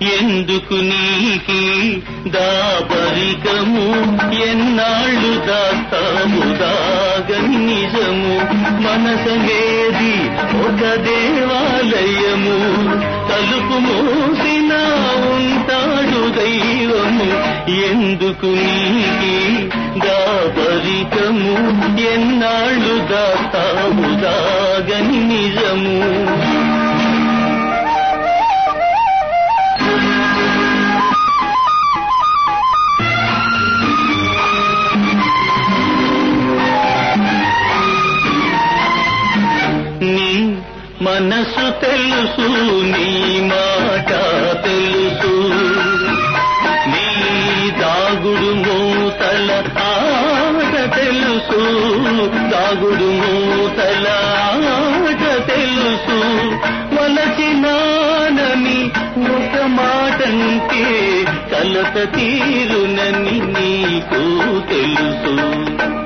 ఎందుకు నీకి దాపరికము ఎన్నాళ్ళు దాస్తాము దాగని నిజము మనసంగేది ఒక దేవాలయము తలుపు మూసిన ఉంటాడు దైవము ఎందుకు నీకి దాపరికము ఎన్నాళ్ళు దాస్తాము దాగని నిజము నీ మనసు తెలుసు నీ మాట తెలుసు నీ దాగుడు మూతల ఆట తెలుసు దాగుడు మూతల ఆట తెలుసు వలచినానని ఒక మాటంటే కలత తీరునని నీకు తెలుసు